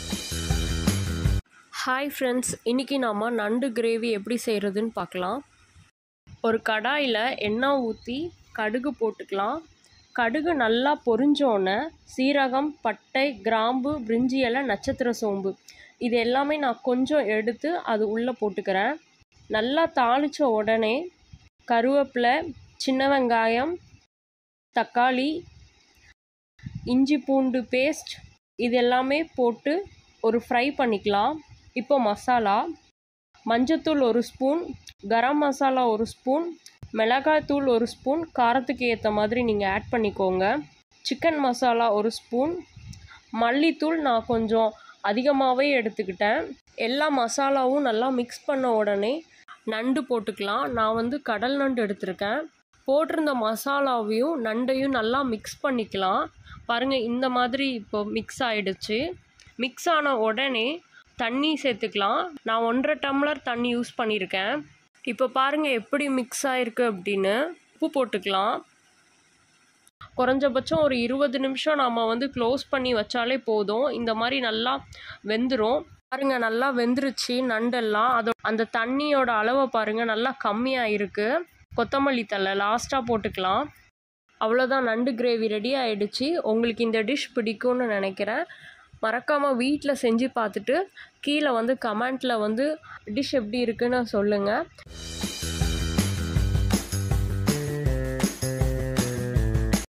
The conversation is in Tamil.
ஹாய் ஃப்ரெண்ட்ஸ் இன்றைக்கி நாம் நண்டு கிரேவி எப்படி செய்கிறதுன்னு பார்க்கலாம் ஒரு கடாயில் எண்ணெய் ஊற்றி கடுகு போட்டுக்கலாம் கடுகு நல்லா பொரிஞ்சோன்னே சீரகம் பட்டை கிராம்பு பிரிஞ்சி இலை நட்சத்திர சோம்பு இது எல்லாமே நான் கொஞ்சம் எடுத்து அது உள்ளே போட்டுக்கிறேன் நல்லா தாளித்த உடனே கருவேப்பிலை சின்ன வெங்காயம் தக்காளி இஞ்சி பூண்டு பேஸ்ட் இது எல்லாமே போட்டு ஒரு ஃப்ரை பண்ணிக்கலாம் இப்போ மசாலா மஞ்சத்தூள் ஒரு ஸ்பூன் கரம் மசாலா ஒரு ஸ்பூன் மிளகாய்த்தூள் ஒரு ஸ்பூன் காரத்துக்கு ஏற்ற மாதிரி நீங்கள் ஆட் பண்ணிக்கோங்க சிக்கன் மசாலா ஒரு ஸ்பூன் மல்லித்தூள் நான் கொஞ்சம் அதிகமாகவே எடுத்துக்கிட்டேன் எல்லா மசாலாவும் நல்லா மிக்ஸ் பண்ண உடனே நண்டு போட்டுக்கலாம் நான் வந்து கடல் நண்டு எடுத்திருக்கேன் போட்டிருந்த மசாலாவையும் நண்டையும் நல்லா மிக்ஸ் பண்ணிக்கலாம் பாருங்கள் இந்த மாதிரி இப்போ மிக்ஸ் ஆகிடுச்சு மிக்ஸ் ஆன உடனே தண்ணி சேர்த்துக்கலாம் நான் ஒன்றரை டம்ளர் தண்ணி யூஸ் பண்ணியிருக்கேன் இப்போ பாருங்கள் எப்படி மிக்ஸ் ஆகிருக்கு அப்படின்னு உப்பு போட்டுக்கலாம் குறைஞ்சபட்சம் ஒரு இருபது நிமிஷம் நாம் வந்து க்ளோஸ் பண்ணி வச்சாலே போதும் இந்த மாதிரி நல்லா வெந்துடும் பாருங்க நல்லா வெந்துருச்சு நண்டெல்லாம் அதோ அந்த தண்ணியோட அளவை பாருங்க நல்லா கம்மியாக இருக்குது கொத்தமல்லி தழை லாஸ்ட்டாக போட்டுக்கலாம் அவ்வளோதான் நண்டு கிரேவி ரெடி ஆயிடுச்சு உங்களுக்கு இந்த டிஷ் பிடிக்கும்னு நினைக்கிறேன் மறக்காமல் வீட்டில் செஞ்சு பார்த்துட்டு கீழே வந்து கமெண்ட்டில் வந்து டிஷ் எப்படி இருக்குன்னு சொல்லுங்கள்